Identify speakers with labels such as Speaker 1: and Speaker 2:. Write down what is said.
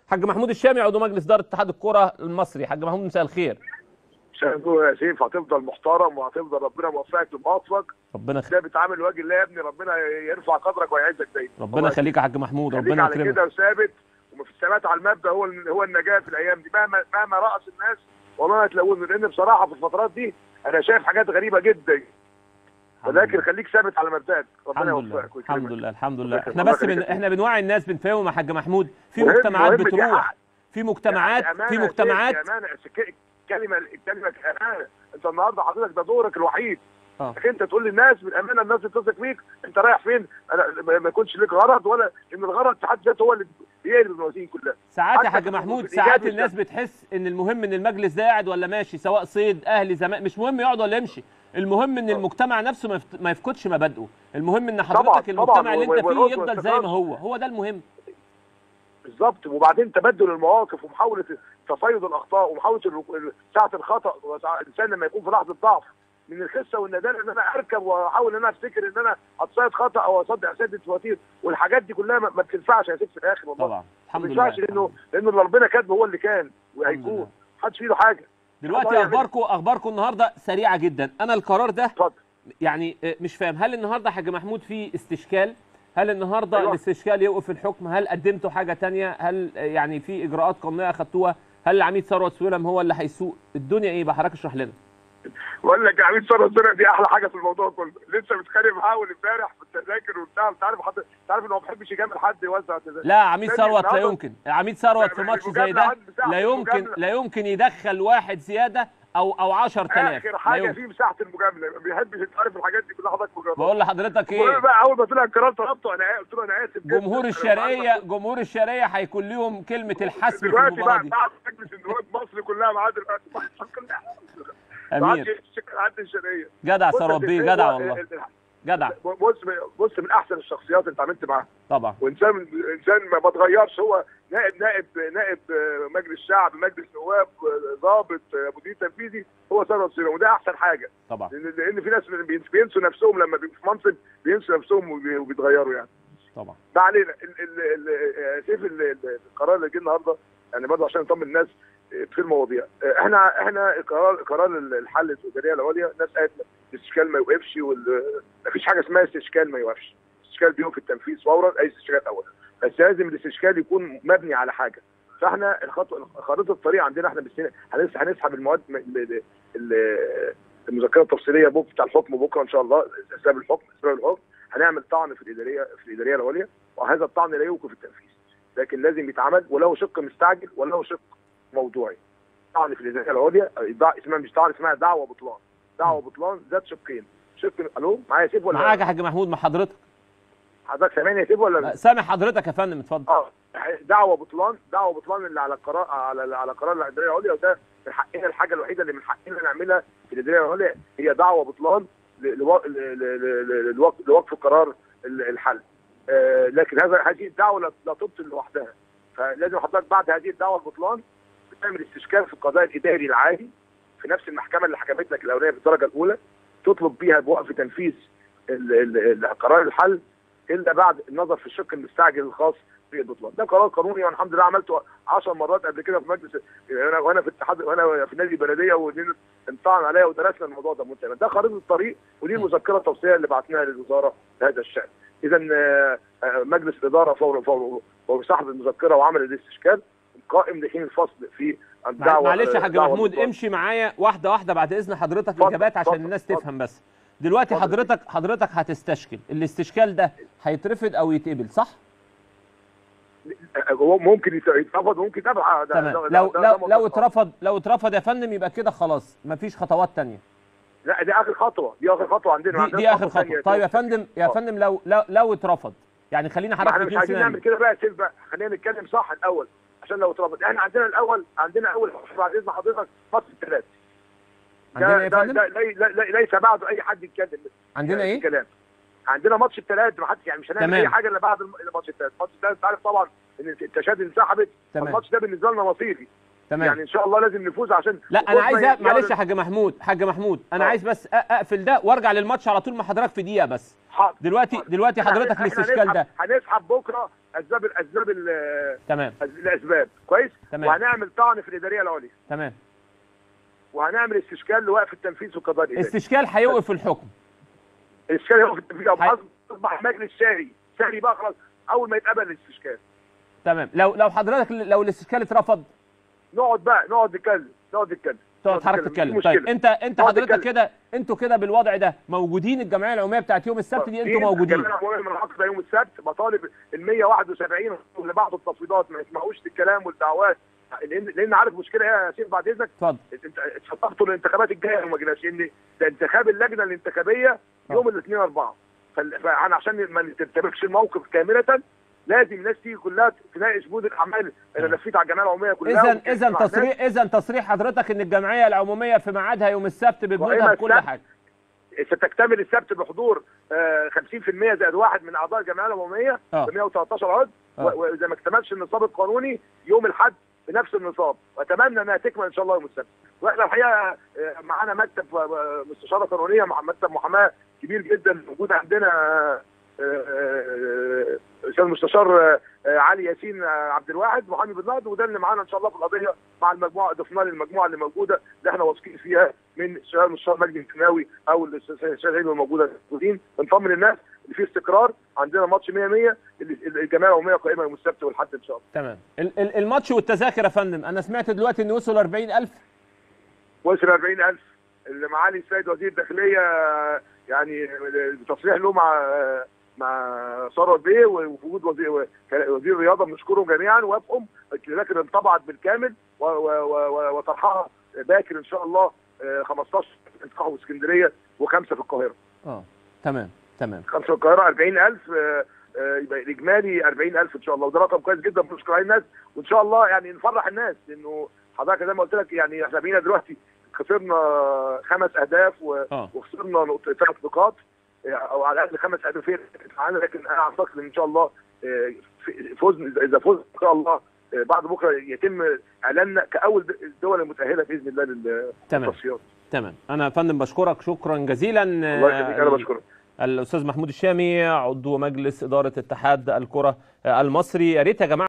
Speaker 1: حاج محمود الشامي عضو مجلس اداره اتحاد الكره المصري حاج محمود مساء الخير
Speaker 2: شاهدوا يا سيف هتفضل محترم وهتفضل ربنا موفقك لمواقفك
Speaker 1: ربنا خ...
Speaker 2: ده بتعامل وجه الله يا ابني ربنا يرفع قدرك ويعزك دايما
Speaker 1: ربنا يخليك يا حاج محمود
Speaker 2: خليك
Speaker 1: ربنا
Speaker 2: على
Speaker 1: يكرمك
Speaker 2: كده وثابت وفي الثبات على المبدا هو هو النجاه في الايام دي مهما مهما رأس الناس والله هتلاقوه لان بصراحه في الفترات دي انا شايف حاجات غريبه جدا ولكن خليك ثابت على مبدأك ربنا
Speaker 1: الحمد لله
Speaker 2: يوفقك ويكرمك.
Speaker 1: الحمد لله الحمد لله
Speaker 2: الله
Speaker 1: احنا
Speaker 2: يخليك.
Speaker 1: بس بن... احنا بنوعي الناس بنفهمهم يا حاج محمود في
Speaker 2: مهم-
Speaker 1: مجتمعات
Speaker 2: مهم دي
Speaker 1: بتروح
Speaker 2: حق.
Speaker 1: في مجتمعات
Speaker 2: يعني أمانة
Speaker 1: في
Speaker 2: يا سيف،
Speaker 1: مجتمعات
Speaker 2: يا أمانة ك- كلمة الكلمة أمانة أنت النهارده حضرتك ده دورك الوحيد
Speaker 1: اه
Speaker 2: انك انت تقول للناس بالامانه الناس تثق فيك انت رايح فين انا ما ما يكونش لك غرض ولا ان الغرض في حد ذاته هو اللي بيقلب الموازين كلها
Speaker 1: ساعات يا
Speaker 2: حتى
Speaker 1: حاج
Speaker 2: في
Speaker 1: محمود
Speaker 2: الإيجاب
Speaker 1: ساعات
Speaker 2: والسلب.
Speaker 1: الناس بتحس ان المهم ان المجلس ده قاعد ولا ماشي سواء صيد اهلي زمان مش مهم يقعد ولا يمشي المهم ان
Speaker 2: آه.
Speaker 1: المجتمع نفسه ما يفت- ما يفقدش مبادئه المهم ان
Speaker 2: طبعاً،
Speaker 1: حضرتك
Speaker 2: طبعاً،
Speaker 1: المجتمع اللي انت
Speaker 2: و-
Speaker 1: فيه
Speaker 2: والأسرة
Speaker 1: يفضل زي
Speaker 2: والاستقرار.
Speaker 1: ما هو هو ده المهم
Speaker 2: بالظبط وبعدين تبدل المواقف ومحاوله تصيد الاخطاء ومحاوله الرك- ساعه الخطا وساعة- الانسان لما يكون في لحظه ضعف من الخسه والندالة ان انا اركب واحاول ان انا افتكر ان انا اتصيد خطا او اصدق اسدد فواتير والحاجات دي كلها ما ما بتنفعش يا سيدي في الاخر والله
Speaker 1: طبعا
Speaker 2: ما
Speaker 1: الحمد لله
Speaker 2: بينفعش لانه لانه اللي ربنا كاتبه هو اللي كان
Speaker 1: لله.
Speaker 2: وهيكون محدش في ايده حاجه
Speaker 1: دلوقتي
Speaker 2: الله يعمل.
Speaker 1: اخباركم اخباركم النهارده سريعه جدا انا القرار ده
Speaker 2: اتفضل
Speaker 1: يعني آه، مش فاهم هل النهارده حاج محمود في استشكال هل النهارده
Speaker 2: أيوة.
Speaker 1: الاستشكال يوقف الحكم هل قدمتوا حاجه تانية هل آه، يعني في اجراءات قانونيه اخدتوها هل العميد ثروت سويلم هو اللي هيسوق الدنيا ايه بقى حضرتك اشرح لنا
Speaker 2: بقول لك يا عميد ثروت الدنيا دي احلى حاجه في الموضوع كله لسه متخانق معاه اول امبارح في التذاكر وبتاع انت عارف حضرتك انت عارف انه ما بيحبش يجامل حد يوزع تذاكر
Speaker 1: لا عميد
Speaker 2: تاني
Speaker 1: ثروت لا
Speaker 2: النهاردة-
Speaker 1: يمكن عميد ثروت في
Speaker 2: لا،
Speaker 1: ماتش زي
Speaker 2: المجاملة
Speaker 1: ده
Speaker 2: عند مساحة
Speaker 1: لا يمكن
Speaker 2: المجاملة.
Speaker 1: لا يمكن يدخل واحد زياده او او 10000
Speaker 2: اخر
Speaker 1: لا
Speaker 2: حاجه
Speaker 1: يمكن
Speaker 2: في مساحه المجامله ما بيحبش انت عارف الحاجات دي كلها حضرتك مجامله
Speaker 1: بقول لحضرتك
Speaker 2: المهم
Speaker 1: ايه
Speaker 2: بقى اول ما طلع القرار طلبته انا قلت له انا اسف جداً.
Speaker 1: جمهور
Speaker 2: أنا
Speaker 1: الشرقيه
Speaker 2: بعد-
Speaker 1: جمهور الشرقيه هيكون لهم كلمه الحسم في
Speaker 2: دلوقتي
Speaker 1: المباراه
Speaker 2: بقى
Speaker 1: دي
Speaker 2: بعد مجلس النواب مصر كلها معاه دلوقتي مصر كلها ما
Speaker 1: امير
Speaker 2: عادش يشتكي حد الشرقيه
Speaker 1: جدع
Speaker 2: بص يا
Speaker 1: ثروت بيه
Speaker 2: سيدي،
Speaker 1: جدع
Speaker 2: هو
Speaker 1: والله
Speaker 2: ال- ال-
Speaker 1: جدع
Speaker 2: بص بص من احسن الشخصيات اللي اتعاملت معاها
Speaker 1: طبعا
Speaker 2: وانسان انسان ما ما اتغيرش هو نائب نائب نائب آه، مجلس شعب مجلس نواب آه، ضابط آه، مدير تنفيذي هو ثروت سيرة وده احسن حاجه
Speaker 1: طبعا
Speaker 2: لان لان في ناس بي- بينسوا نفسهم لما بيبقوا في منصب بينسوا نفسهم وبي- وبيتغيروا يعني
Speaker 1: طبعا
Speaker 2: ما علينا ال- ال- ال- آه، سيف ال- ال- القرار اللي جه النهارده يعني برضه عشان نطمن الناس آه، في المواضيع آه، احنا احنا قرار قرار الحل الاداريه العليا الناس قالت الاستشكال ما يوقفش ما فيش حاجه اسمها استشكال ما يوقفش الاستشكال بيوقف التنفيذ فورا اي استشكال اولا بس لازم الاستشكال يكون مبني على حاجه فاحنا الخطوه خريطه الطريق عندنا احنا بالسنة هنس- هنسحب المواد م- ال- ال- المذكره التفصيليه بكره بتاع الحكم بكره ان شاء الله اسباب الحكم اسباب الحكم هنعمل طعن في الاداريه في الاداريه العليا وهذا الطعن لا يوقف التنفيذ لكن لازم يتعمل وله شق مستعجل وله شق موضوعي طعن في الاداريه العليا دع- اسمها مش طعن اسمها دعوه بطلان دعوه بطلان ذات شقين شق الو معايا سيف ولا
Speaker 1: معاك يا حاج محمود مع حضرتك
Speaker 2: حضرتك سامعني يا سيف ولا
Speaker 1: سامع حضرتك يا فندم اتفضل
Speaker 2: اه دعوه بطلان دعوه بطلان اللي على القرار على على قرار الاداريه العليا وده من حقنا الحاجه الوحيده اللي من حقنا نعملها في الاداريه العليا هي دعوه بطلان ل- لو- ل- ل- ل- للوقف- لوقف قرار ال- الحل آه، لكن هذا هذه الدعوه لا لا تبطل لوحدها فلازم حضرتك بعد هذه الدعوه البطلان بتعمل استشكال في القضاء الاداري العادي في نفس المحكمه اللي حكمت لك الاولانيه بالدرجه الاولى تطلب بيها بوقف تنفيذ ال- ال- ال- قرار الحل الا بعد النظر في الشق المستعجل الخاص بالبطلان ده قرار قانوني وانا الحمد لله عملته 10 مرات قبل كده في مجلس وانا وانا في اتحاد وانا في نادي البلديه ودين انطعن عليا ودرسنا الموضوع ده منتهى ده خريطه الطريق ودي المذكره التوصيه اللي بعتناها للوزاره بهذا الشان اذا آه، آه، مجلس الاداره فور فور فور سحب المذكره وعمل الاستشكال قائم لحين الفصل في
Speaker 1: مع-
Speaker 2: الدعوه
Speaker 1: معلش يا حاج
Speaker 2: الدعوة
Speaker 1: محمود
Speaker 2: البطلان.
Speaker 1: امشي معايا واحده واحده بعد اذن حضرتك
Speaker 2: اتفضل،
Speaker 1: الاجابات عشان
Speaker 2: اتفضل،
Speaker 1: الناس
Speaker 2: اتفضل.
Speaker 1: تفهم بس دلوقتي
Speaker 2: اتفضل.
Speaker 1: حضرتك حضرتك هتستشكل الاستشكال ده هيترفض او يتقبل صح
Speaker 2: هو ممكن يت- يترفض وممكن يتابع ده-
Speaker 1: تمام
Speaker 2: ده-
Speaker 1: لو
Speaker 2: ده- ده
Speaker 1: لو
Speaker 2: موضوع
Speaker 1: لو
Speaker 2: خاص.
Speaker 1: اترفض لو اترفض يا فندم يبقى كده خلاص مفيش خطوات تانية
Speaker 2: لا دي اخر خطوه دي اخر خطوه عندنا
Speaker 1: دي,
Speaker 2: عندنا
Speaker 1: دي اخر
Speaker 2: تانية.
Speaker 1: خطوه طيب يا فندم يا
Speaker 2: آه.
Speaker 1: فندم لو لو لو اترفض يعني خلينا
Speaker 2: ما احنا
Speaker 1: حضرتك
Speaker 2: مش
Speaker 1: اتنين
Speaker 2: عايزين نعمل
Speaker 1: سيناريو
Speaker 2: كده بقى يا سيف بقى خلينا نتكلم صح الاول عشان لو اترفض احنا عندنا الاول عندنا اول بعد اذن حضرتك ماتش الثلاث
Speaker 1: عندنا ايه يا
Speaker 2: ده,
Speaker 1: فندم
Speaker 2: ده لي- لي- لي- ليس بعده اي حد يتكلم
Speaker 1: عندنا
Speaker 2: في
Speaker 1: ايه
Speaker 2: الكلام عندنا ماتش الثلاث ما حدش يعني مش هنعمل
Speaker 1: تمام.
Speaker 2: اي حاجه الا بعد الم- الماتش الثلاث ماتش الثلاث انت عارف طبعا ان التشاد انسحبت
Speaker 1: تمام
Speaker 2: الماتش ده بالنسبه لنا مصيري
Speaker 1: تمام.
Speaker 2: يعني ان شاء الله لازم نفوز عشان
Speaker 1: لا انا
Speaker 2: خوفنا
Speaker 1: عايز أ-
Speaker 2: يعني-
Speaker 1: معلش يا حاج محمود حاج محمود انا
Speaker 2: آه.
Speaker 1: عايز بس أ- اقفل ده وارجع للماتش على طول مع حضرتك في دقيقه بس
Speaker 2: حاضر.
Speaker 1: دلوقتي دلوقتي
Speaker 2: إحنا
Speaker 1: حضرتك
Speaker 2: هن- إحنا
Speaker 1: الاستشكال ده
Speaker 2: هنسحب- هنسحب بكره اسباب الاسباب ال-
Speaker 1: تمام
Speaker 2: الاسباب كويس
Speaker 1: تمام.
Speaker 2: وهنعمل طعن في الاداريه العليا
Speaker 1: تمام
Speaker 2: وهنعمل استشكال لوقف التنفيذ في القضاء الاداري
Speaker 1: استشكال هيوقف الحكم
Speaker 2: الاستشكال يوقف التنفيذ او
Speaker 1: هي-
Speaker 2: خلاص اصبح مجلس شاري شاري بقى خلاص اول ما يتقبل الاستشكال
Speaker 1: تمام لو لو حضرتك لو الاستشكال اترفض
Speaker 2: نقعد بقى نقعد نتكلم نقعد نتكلم
Speaker 1: تقعد
Speaker 2: نقعد
Speaker 1: حضرتك
Speaker 2: مفيش
Speaker 1: تتكلم
Speaker 2: مشكلة.
Speaker 1: طيب انت انت
Speaker 2: نقعد
Speaker 1: حضرتك
Speaker 2: نتكلم.
Speaker 1: كده انتوا كده بالوضع ده موجودين الجمعيه العموميه بتاعت يوم السبت دي انتوا موجودين
Speaker 2: جميع العمومية من العقد يوم السبت بطالب ال 171 اللي بعض التفويضات ما يسمعوش الكلام والدعوات لان لان عارف مشكله ايه يا سيف بعد اذنك
Speaker 1: اتفضل
Speaker 2: انت اتشطبتوا الانتخابات الجايه وما جيناش ان ده انتخاب اللجنه الانتخابيه يوم الاثنين اربعه فال- فانا عشان ما نتركش الموقف كامله لازم الناس تيجي كلها تناقش بود الاعمال انا لفيت على الجمعيه العموميه كلها
Speaker 1: اذا
Speaker 2: واتكلمت
Speaker 1: اذا
Speaker 2: مع الناس.
Speaker 1: تصريح اذا تصريح حضرتك ان الجمعيه العموميه في ميعادها يوم السبت ببنودها
Speaker 2: وإما
Speaker 1: بكل
Speaker 2: السبت.
Speaker 1: حاجه
Speaker 2: ستكتمل السبت بحضور آه، 50% زائد واحد من اعضاء الجمعيه العموميه
Speaker 1: آه.
Speaker 2: ب 113 عضو
Speaker 1: آه.
Speaker 2: و- واذا ما اكتملش النصاب القانوني يوم الاحد بنفس النصاب واتمنى انها تكمل ان شاء الله يوم السبت واحنا الحقيقه آه، معانا مكتب آه، مستشاره قانونيه مع مكتب محاماه كبير جدا موجود عندنا آه، آه، استاذ المستشار آه، آه، علي ياسين آه، عبد الواحد محامي بالنقد وده اللي معانا ان شاء الله في القضيه مع المجموعه ضفناه للمجموعه اللي موجوده اللي احنا واثقين فيها من الشباب المستشار مجدي الكناوي او الشغالين الموجوده موجودين بنطمن الناس ان في استقرار عندنا ماتش 100 100 الجمعيه العموميه قائمه يوم السبت والحد ان شاء الله
Speaker 1: تمام ال- ال- الماتش والتذاكر يا فندم انا سمعت دلوقتي ان وصلوا 40000
Speaker 2: وصل 40000 اللي معالي السيد وزير الداخليه يعني تصريح له مع مع ثروت بيه ووجود وزير وزير الرياضه بنشكرهم جميعا وافقهم التذاكر انطبعت بالكامل و- و- و- وطرحها باكر ان شاء الله آه، 15 في القاهره واسكندريه وخمسه في القاهره
Speaker 1: اه تمام تمام
Speaker 2: خمسه في القاهره 40000 آه، آه، يبقى الاجمالي 40000 ان شاء الله وده رقم كويس جدا بنشكر عليه الناس وان شاء الله يعني نفرح الناس لانه حضرتك زي ما قلت لك يعني احنا بقينا دلوقتي خسرنا خمس اهداف و...
Speaker 1: اه
Speaker 2: وخسرنا نقطة ثلاث نقاط آه، او على الاقل خمس اهداف معانا لكن انا اعتقد ان شاء الله آه، في- فوز اذا فوز ان شاء الله آه، بعد بكره يتم اعلاننا كاول د- الدول المتاهله باذن الله
Speaker 1: تمام
Speaker 2: للتصفيات
Speaker 1: تمام انا يا فندم بشكرك شكرا جزيلا
Speaker 2: الله يخليك انا
Speaker 1: آه،
Speaker 2: بشكرك
Speaker 1: الاستاذ محمود الشامي عضو مجلس اداره اتحاد الكره المصري يا ريت يا جماعه